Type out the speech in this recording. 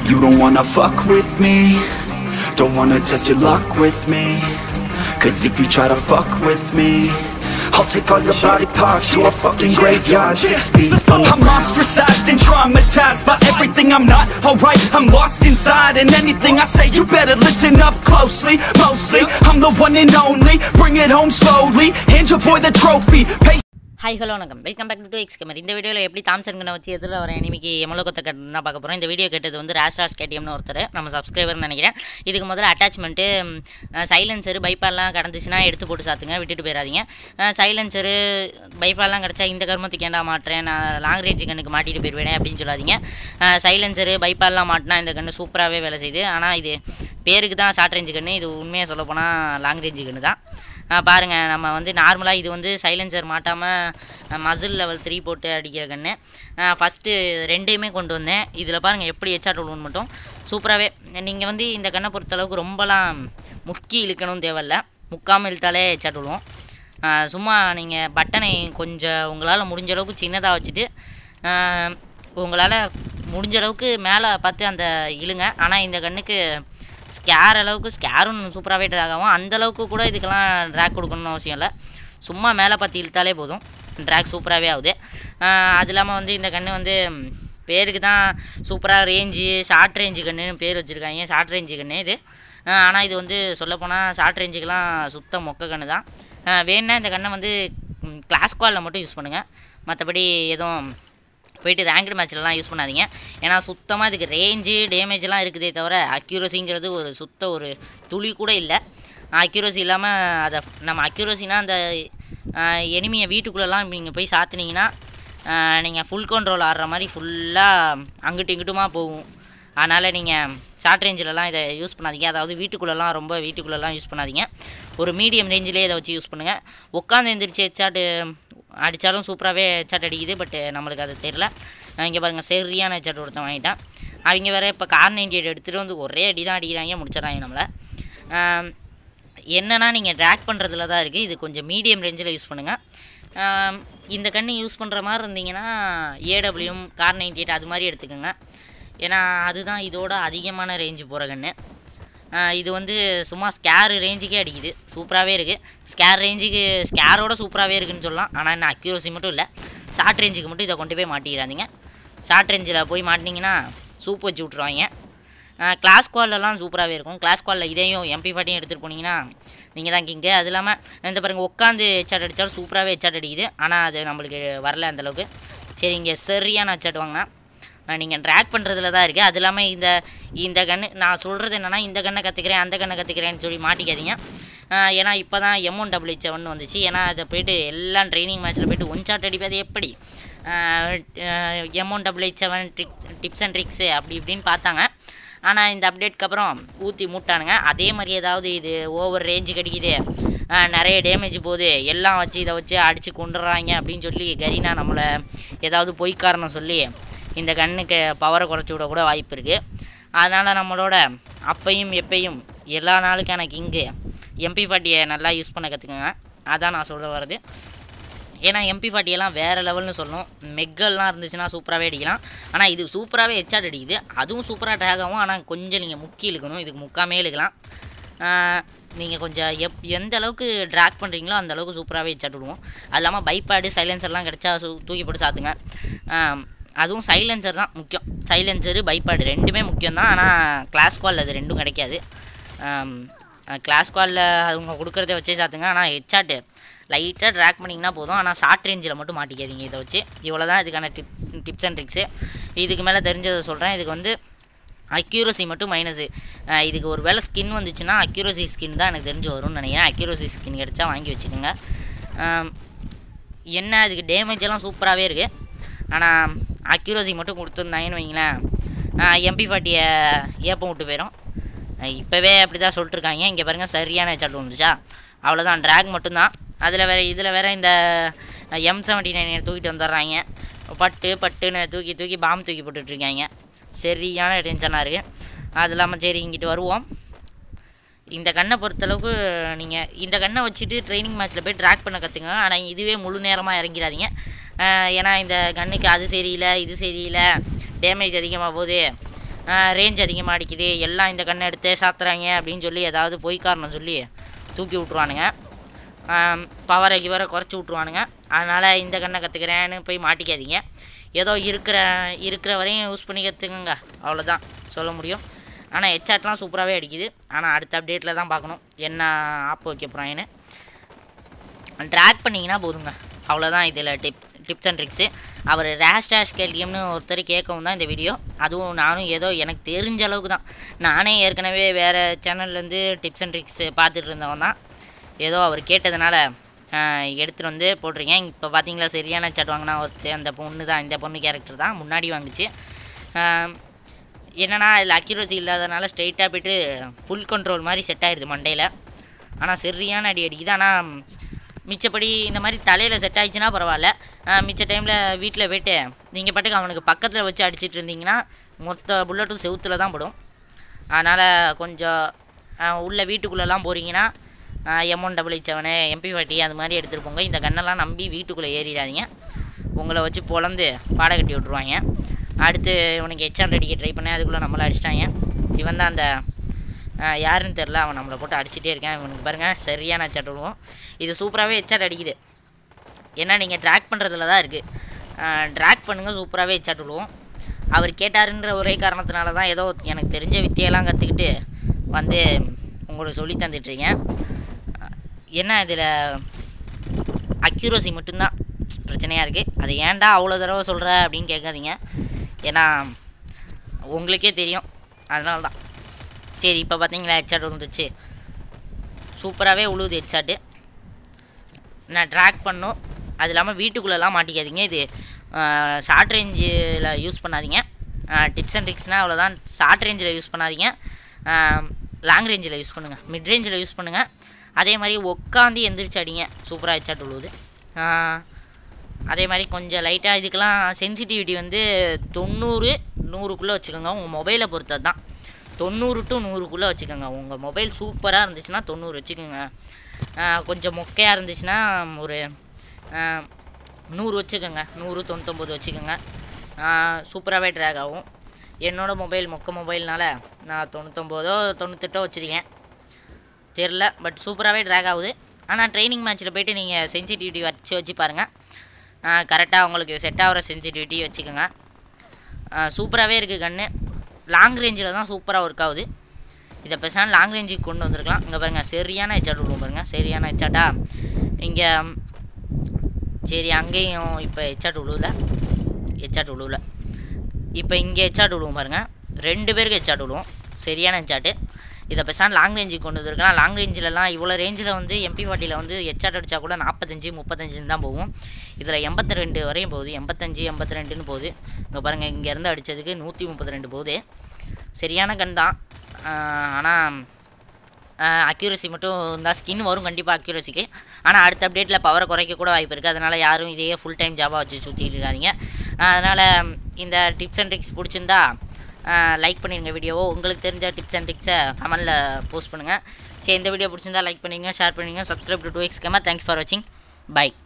You don't wanna fuck with me Don't wanna test your luck with me Cause if you try to fuck with me I'll take all your body parts to a fucking graveyard Six feet under I'm ostracized and traumatized by everything I'm not alright. I'm lost inside, and anything I say, you better listen up closely. Mostly, I'm the one and only. Bring it home slowly. Hand your boy the trophy. Pay hi hello வணக்கம் welcome back to X gamer இந்த வீடியோவில் எப்படி Thomson கண்ணை வச்சு எதிரில் வர எனிமிக்கு எமலோகத்தை கட்டு தான் பார்க்க போகிறோம் இந்த வீடியோ கேட்டது வந்து ராஷ் ராஷ் கேடிஎம்னு ஒருத்தர் நம்ம சப்ஸ்கிரைபர்னு நினைக்கிறேன் இதுக்கு முதல்ல அட்டாச்மெண்ட்டு சைலன்சரு பைப்பால்லாம் கடந்துச்சுன்னா எடுத்து போட்டு சாத்துங்க விட்டுட்டு போயிடாதீங்க சைலன்சரு பைப்பால்லாம் கிடச்சா இந்த கர்மத்துக்கு ஏன்டா மாட்டுறேன் நான் லாங் ரேஞ்சு கண்ணுக்கு மாட்டிட்டு போயிடுவேன் அப்படின்னு சொல்லாதீங்க சைலன்சரு பைப்பால்லாம் மாட்டினா இந்த கன்று சூப்பராகவே வேலை செய்யுது ஆனால் இது பேருக்கு தான் ஷார்ட் ரேஞ்சு கன்று இது உண்மையாக சொல்லப்போனால் லாங் ரேஞ்சு கன்று தான் பாருங்கள் நம்ம வந்து நார்மலாக இது வந்து சைலன்சர் மாட்டாமல் மசில் லெவல் த்ரீ போட்டு அடிக்கிற கன்று ஃபஸ்ட்டு ரெண்டையுமே கொண்டு வந்தேன் இதில் பாருங்கள் எப்படி ஹெச்ஆர் டூல்னு மட்டும் சூப்பராகவே நீங்கள் வந்து இந்த கண்ணை பொறுத்தளவுக்கு ரொம்பலாம் முக்கி இழுக்கணும் தேவையில்ல முக்காமல் இழுத்தாலே ஹெச்ஆர் டூலுவோம் சும்மா நீங்கள் பட்டனை கொஞ்சம் உங்களால் முடிஞ்ச அளவுக்கு சின்னதாக வச்சுட்டு உங்களால் முடிஞ்ச அளவுக்கு மேலே பார்த்து அந்த இழுங்க ஆனால் இந்த கண்ணுக்கு ஸ்கேர் அளவுக்கு ஸ்கேரும் சூப்பராகவே ட்ராக் ஆகும் அந்தளவுக்கு கூட இதுக்கெல்லாம் ட்ராக் கொடுக்கணும்னு அவசியம் இல்லை சும்மா மேலே பார்த்து இழுத்தாலே போதும் ட்ராக் சூப்பராகவே ஆகுது அது இல்லாமல் வந்து இந்த கன்று வந்து பேருக்கு தான் சூப்பராக ரேஞ்சு ஷார்ட் ரேஞ்சு கன்றுன்னு பேர் வச்சுருக்காங்க ஷார்ட் ரேஞ்சு கன்று இது ஆனால் இது வந்து சொல்லப்போனால் ஷார்ட் ரேஞ்சுக்கெலாம் சுத்த மொக்க கன்று தான் வேணுன்னா இந்த கண்ணை வந்து கிளாஸ் காலில் மட்டும் யூஸ் பண்ணுங்கள் மற்றபடி எதுவும் போயிட்டு ரேங்க்டு மேட்ச்லலாம் யூஸ் பண்ணாதீங்க ஏன்னா சுத்தமாக இதுக்கு ரேஞ்சு டேமேஜ்லாம் இருக்குதே தவிர அக்யூரஸிங்கிறது ஒரு சுத்த ஒரு துளி கூட இல்லை அக்யூரஸி இல்லாமல் அதை நம்ம அக்யூரஸினா அந்த எனிமியை வீட்டுக்குள்ளெல்லாம் நீங்கள் போய் சாத்துனீங்கன்னா நீங்கள் ஃபுல் கண்ட்ரோல் ஆடுற மாதிரி ஃபுல்லாக அங்கிட்டு இங்கிட்டுமா போகும் அதனால் நீங்கள் ஷார்ட் ரேஞ்சிலலாம் இதை யூஸ் பண்ணாதீங்க அதாவது வீட்டுக்குள்ளெல்லாம் ரொம்ப வீட்டுக்குள்ளெல்லாம் யூஸ் பண்ணாதீங்க ஒரு மீடியம் ரேஞ்சிலே இதை வச்சு யூஸ் பண்ணுங்கள் உட்காந்து எந்திரிச்சு ஹெச்சாட்டு அடித்தாலும் சூப்பராகவே ஹெச்சாட் அடிக்குது பட் நம்மளுக்கு அது தெரில இங்கே பாருங்கள் சரியான ஹெச்சாட் ஒருத்தன் வாங்கிட்டான் அவங்க வேறு இப்போ கார் நைன்டி எயிட் எடுத்துகிட்டு வந்து ஒரே அடி தான் அடிக்கிறாங்க முடிச்சிடறாங்க நம்மளை என்னென்னா நீங்கள் ட்ராக் பண்ணுறதுல தான் இருக்குது இது கொஞ்சம் மீடியம் ரேஞ்சில் யூஸ் பண்ணுங்கள் இந்த கன்று யூஸ் பண்ணுற மாதிரி இருந்தீங்கன்னா ஏடபிள்யூம் கார் நைன்டி எயிட் அது மாதிரி எடுத்துக்கோங்க ஏன்னா அதுதான் இதோட அதிகமான ரேஞ்சு போகிற கன்று இது வந்து சும்மா ஸ்கேர் ரேஞ்சுக்கே அடிக்குது சூப்பராகவே இருக்குது ஸ்கேர் ரேஞ்சுக்கு ஸ்கேரோட சூப்பராகவே இருக்குதுன்னு சொல்லலாம் ஆனால் என்ன அக்யூரசி மட்டும் இல்லை ஷார்ட் ரேஞ்சுக்கு மட்டும் இதை கொண்டு போய் மாட்டிக்கிறாதீங்க ஷார்ட் ரேஞ்சில் போய் மாட்டினீங்கன்னா சூப் வச்சு விட்ருவாங்க கிளாஸ் குவாலெலாம் சூப்பராகவே இருக்கும் கிளாஸ் குவாலில் இதையும் எம்பி ஃபாட்டியும் எடுத்துகிட்டு போனீங்கன்னா நீங்கள் தான் கிங்கு அது இல்லாமல் இந்த பாருங்கள் உட்காந்து ஹெச்சாட் அடித்தாலும் சூப்பராகவே ஹெச்சாட் அடிக்குது ஆனால் அது நம்மளுக்கு வரல அந்தளவுக்கு சரி இங்கே சரியான ஹெச்சாட் வாங்கினா நீங்கள் ட்ராக் பண்ணுறதுல தான் இருக்குது அது இல்லாமல் இந்த இந்த கன்று நான் சொல்கிறது என்னென்னா இந்த கண்ணை கற்றுக்கிறேன் அந்த கண்ணை கற்றுக்கிறேன்னு சொல்லி மாட்டிக்காதீங்க ஏன்னா இப்போ தான் M one double H seven வந்துச்சு ஏன்னா அதை போய்ட்டு எல்லாம் ட்ரைனிங் மேட்ச்சில் போய்ட்டு ஒன் ஷாட் அடிப்பது எப்படி M one double H seven tricks tips and tricks அப்படி இப்படின்னு பார்த்தாங்க ஆனால் இந்த அப்டேட்க்கு அப்புறம் ஊற்றி மூட்டானுங்க அதே மாதிரி ஏதாவது இது ஓவர் ரேஞ்சு கிடைக்குது நிறைய டேமேஜ் போகுது எல்லாம் வச்சு இதை வச்சு அடித்து கொண்டுறாங்க அப்படின்னு சொல்லி கரீனா நம்மளை ஏதாவது பொய் காரணம் சொல்லி இந்த கண்ணுக்கு பவரை குறைச்சி விட கூட வாய்ப்பு இருக்குது அதனால் நம்மளோட அப்பையும் எப்பையும் எல்லா நாளுக்கான கிங்கு எம்பி ஃபார்ட்டியை நல்லா யூஸ் பண்ண கற்றுக்குங்க அதான் நான் சொல்ல வர்றது ஏன்னா எம்பி ஃபார்ட்டியெல்லாம் வேறு லெவல்னு சொல்லணும் மெக்கல்லாம் இருந்துச்சுன்னா சூப்பராகவே அடிக்கலாம் ஆனால் இது சூப்பராகவே ஹெச்ஆட் அடிக்குது அதுவும் சூப்பராக டேக் ஆகும் ஆனால் கொஞ்சம் நீங்கள் முக்கி இழுக்கணும் இதுக்கு முக்காமே இழுக்கலாம் நீங்கள் கொஞ்சம் எப் எந்த அளவுக்கு ட்ராக் பண்ணுறீங்களோ அந்த அளவுக்கு சூப்பராகவே ஹெச்ஆட் விடுவோம் அது இல்லாமல் பைப்பேடு சைலன்சர்லாம் கிடச்சா சூ தூக்கி போட்டு சாத்துங்க அதுவும் சைலன்சர் தான் முக்கியம் சைலன்சரு பைப்பேடு ரெண்டுமே முக்கியம் தான் ஆனால் கிளாஸ் கால் அது ரெண்டும் கிடைக்காது கிளாஸ் காலில் அவங்க கொடுக்குறத வச்சே சாத்துங்க ஆனால் ஹெச்ஆட்டு லைட்டாக ட்ராக் பண்ணிங்கன்னா போதும் ஆனால் ஷார்ட் ரேஞ்சில் மட்டும் மாட்டிக்காதீங்க இதை வச்சு இவ்வளோ தான் இதுக்கான டிப்ஸ் டிப்ஸ் அண்ட் ட்ரிக்ஸு இதுக்கு மேலே தெரிஞ்சதை சொல்கிறேன் இதுக்கு வந்து அக்யூரசி மட்டும் மைனஸு இதுக்கு ஒரு வேளை ஸ்கின் வந்துச்சுன்னா அக்யூரசி ஸ்கின் தான் எனக்கு தெரிஞ்சு வரும்னு நினைக்கிறேன் அக்யூரசி ஸ்கின் கிடச்சா வாங்கி வச்சுக்கோங்க என்ன இதுக்கு டேமேஜ் எல்லாம் சூப்பராகவே இருக்குது ஆனால் அக்யூரசி மட்டும் கொடுத்துருந்தாங்கன்னு வைங்களேன் எம்பி ஃபார்ட்டியை ஏப்பம் விட்டு போயிடும் இப்போவே அப்படி தான் சொல்லிட்டுருக்காங்க இங்கே பாருங்கள் சரியான சாட்டு வந்துச்சா அவ்வளோதான் ட்ராக் மட்டும்தான் அதில் வேறு இதில் வேறு இந்த எம் செவன்ட்டி நைன் தூக்கிட்டு வந்துடுறாங்க பட்டு பட்டுன்னு தூக்கி தூக்கி பாம்பு தூக்கி போட்டுட்ருக்காங்க சரியான டென்ஷனாக இருக்குது அது இல்லாமல் சரி இங்கிட்டு வருவோம் இந்த கண்ணை பொறுத்தளவுக்கு நீங்கள் இந்த கண்ணை வச்சுட்டு ட்ரைனிங் மேட்ச்சில் போய் ட்ராக் பண்ண கற்றுங்க ஆனால் இதுவே முழு நேரமாக இறங்கிடாதீங்க அஹ் ஏன்னா இந்த கண்ணுக்கு அது சரியில்லை இது சரியில்லை டேமேஜ் அதிகமாக போகுது ரேஞ்ச் அதிகமாக அடிக்குது எல்லாம் இந்த கண்ணை எடுத்து சாத்துறாங்க அப்படின்னு சொல்லி ஏதாவது பொய் காரணம் சொல்லி தூக்கி விட்ருவானுங்க பவரை கிவரை குறைச்சி விட்ருவானுங்க அதனால் இந்த கண்ணை கற்றுக்கிறேன்னு போய் மாட்டிக்காதீங்க ஏதோ இருக்கிற இருக்கிற வரையும் யூஸ் பண்ணி கற்றுக்குங்க அவ்வளோதான் சொல்ல முடியும் ஆனால் ஹெச்ஆட்லாம் சூப்பராகவே அடிக்குது ஆனால் அடுத்த அப்டேட்டில் தான் பார்க்கணும் என்ன ஆப் வைக்க போகிறாங்கன்னு ட்ராக் பண்ணிங்கன்னா போதுங்க அவ்வளோதான் இதில் டிப்ஸ் டிப்ஸ் அண்ட் ட்ரிக்ஸு அவர் ரேஷ் டேஷ் கேள்வியம்னு ஒருத்தர் கேட்கவும் தான் இந்த வீடியோ அதுவும் நானும் ஏதோ எனக்கு தெரிஞ்ச அளவுக்கு தான் நானே ஏற்கனவே வேறு சேனல்லேருந்து டிப்ஸ் அண்ட் ட்ரிக்ஸ் பார்த்துட்டு இருந்தவன் தான் ஏதோ அவர் கேட்டதுனால ஆஹ், எடுத்துகிட்டு வந்து போட்டிருக்கேன் இப்போ பார்த்தீங்களா சரியான சாட் வாங்கினா ஒருத்தர் அந்த பொண்ணு தான் இந்த பொண்ணு கேரக்டர் தான் முன்னாடி வாங்குச்சு ஆஹ், என்னன்னா இதில் அக்யூரசி இல்லாதனால ஸ்ட்ரைட்டாக போயிட்டு ஃபுல் கண்ட்ரோல் மாதிரி செட் ஆயிடுது மண்டையில் ஆனால் சரியான அடி அடிக்குது ஆனால் மிச்சப்படி இந்த மாதிரி தலையில் செட் ஆயிடுச்சுன்னா பரவாயில்ல ஆஹ் மிச்ச டைமில் வீட்டில் போயிட்டு நீங்கள் பாட்டுக்கு அவனுக்கு பக்கத்தில் வச்சு அடிச்சிட்டு இருந்தீங்கன்னா மொத்த புல்லட்டும் செவுத்துல தான் படும் அதனால் கொஞ்சம் ஆஹ் உள்ள வீட்டுக்குள்ளெல்லாம் போகிறீங்கன்னா M one double eight seven MP forty அது மாதிரி எடுத்துகிட்டு போங்க இந்த கண்ணெல்லாம் நம்பி வீட்டுக்குள்ளே ஏறிடாதீங்க உங்களை வச்சு பொழந்து பாட கட்டி விட்ருவாங்க அடுத்து இவனுக்கு ஹெச்ஆர் அடிக்க ட்ரை பண்ணேன் அதுக்குள்ளே நம்மளை அடிச்சிட்டாங்க இவன் தான் அந்த ஆஹ் யாருன்னு தெரில அவன் நம்மளை போட்டு அடிச்சிட்டே இருக்கான் இவனுக்கு பாருங்கள் சரியான ஹெச்ஆர் விடுவோம் இது சூப்பராகவே ஹெச்ஆர் அடிக்குது ஏன்னா நீங்கள் ட்ராக் பண்ணுறதுல தான் இருக்குது ட்ராக் பண்ணுங்கள் சூப்பராகவே ஹெச்ஆர் விடுவோம் அவர் கேட்டாருன்ற ஒரே காரணத்தினால தான் ஏதோ எனக்கு தெரிஞ்ச வித்தியெல்லாம் கற்றுக்கிட்டு வந்து உங்களுக்கு சொல்லி தந்துட்டுருக்கேன் என்ன இதில் அக்யூரசி மட்டும்தான் பிரச்சனையாக இருக்குது அது ஏன்டா அவ்வளோ தடவை சொல்கிற அப்படின்னு கேட்காதீங்க ஏன்னா உங்களுக்கே தெரியும் அதனால தான் சரி இப்போ பார்த்தீங்களா ஹெட்ஷாட் வந்துச்சு சூப்பராகவே உழுவுது ஹெட்ஷாட்டு நான் ட்ராக் பண்ணும் அது இல்லாமல் வீட்டுக்குள்ளெல்லாம் மாட்டிக்காதீங்க இது ஷார்ட் ரேஞ்சில் யூஸ் பண்ணாதீங்க டிப்ஸ் அண்ட் ட்ரிக்ஸ்னால் அவ்வளோதான் ஷார்ட் ரேஞ்சில் யூஸ் பண்ணாதீங்க லாங் ரேஞ்சில் யூஸ் பண்ணுங்கள் மிட் ரேஞ்சில் யூஸ் பண்ணுங்கள் அதே மாதிரி உட்காந்து எந்திரிச்சு அடிங்க சூப்பராக ஹெட்ஷாட் விழுவுது ஆஹ், அதே மாதிரி கொஞ்சம் லைட்டாக இதுக்கெல்லாம் சென்சிட்டிவிட்டி வந்து தொண்ணூறு நூறுக்குள்ளே வச்சுக்கோங்க உங்கள் மொபைலை பொறுத்தது தான் தொண்ணூறு டு நூறுக்குள்ளே வச்சுக்கோங்க உங்கள் மொபைல் சூப்பராக இருந்துச்சுன்னா தொண்ணூறு வச்சுக்கோங்க ஆஹ், கொஞ்சம் மொக்கையாக இருந்துச்சுன்னா ஒரு ஆஹ், நூறு வச்சுக்கோங்க நூறு தொண்ணூத்தொம்பது வச்சுக்கோங்க சூப்பராகவே ட்ராக் ஆகும் என்னோடய மொபைல் மொக்க மொபைல்னால நான் தொண்ணூத்தொம்போதோ தொண்ணூத்தெட்டோ வச்சுருக்கேன் தெரில பட் சூப்பராகவே ட்ராக் ஆகுது ஆனால் ட்ரைனிங் மேட்ச்சில் போயிட்டு நீங்கள் சென்சிட்டிவிட்டி வச்சு வச்சு பாருங்கள் கரெக்டாக உங்களுக்கு செட் ஆகிற சென்சிட்டிவிட்டி வச்சுக்கோங்க சூப்பராகவே இருக்குது கன்று லாங் ரேஞ்சில் தான் சூப்பராக ஒர்க் ஆகுது இதை பேசாமல் லாங் ரேஞ்சுக்கு கொண்டு வந்திருக்கலாம் இங்கே பாருங்கள் சரியான ஹெச்ஆட் விடுவோம் பாருங்கள் சரியான ஹெச்ஆட்டா இங்கே சரி அங்கேயும் இப்போ ஹெச்ஆட் விழுவில் ஹெச்ஆட் விழுவில் இப்போ இங்கே ஹெச்ஆட் விடுவோம் பாருங்கள் ரெண்டு பேருக்கு ஹெச்ஆட் விடுவோம் சரியான ஹெச்ஆட்டு இதை பேசாமல் லாங் ரேஞ்சுக்கு கொண்டு வந்திருக்கலாம் லாங் ரேஞ்சிலலாம் இவ்வளோ ரேஞ்சில் வந்து எம்பி ஃபார்ட்டியில் வந்து ஹெச்ஆட் அடித்தா கூட நாற்பத்தஞ்சு முப்பத்தஞ்சுன்னு தான் போகும் இதில் எண்பத்தி ரெண்டு வரையும் போகுது எண்பத்தஞ்சு எண்பத்தி ரெண்டுன்னு போகுது இங்கே பாருங்கள் இங்கேருந்து அடித்ததுக்கு நூற்றி முப்பத்தி ரெண்டு போகுது சரியான கன் தான் ஆனால் அக்யூரசி மட்டும் இருந்தால் ஸ்கின் வரும் கண்டிப்பாக அக்யூரசிக்கு ஆனால் அடுத்த அப்டேட்டில் பவரை குறைக்க கூட வாய்ப்பு இருக்குது அதனால் யாரும் இதையே ஃபுல் டைம் ஜாபாக வச்சு சுற்றிட்டு இருக்காதீங்க அதனால் இந்த டிப்ஸ் அண்ட் ட்ரிக்ஸ் பிடிச்சிருந்தா லைக் பண்ணிடுங்க வீடியோவோ உங்களுக்கு தெரிஞ்ச டிப்ஸ் அண்ட் ட்ரிக்ஸை கமெண்டில் போஸ்ட் பண்ணுங்கள் சரி இந்த வீடியோ பிடிச்சிருந்தா லைக் பண்ணிடுங்க ஷேர் பண்ணுங்க subscribe to to X gamer thanks for வாட்சிங் பை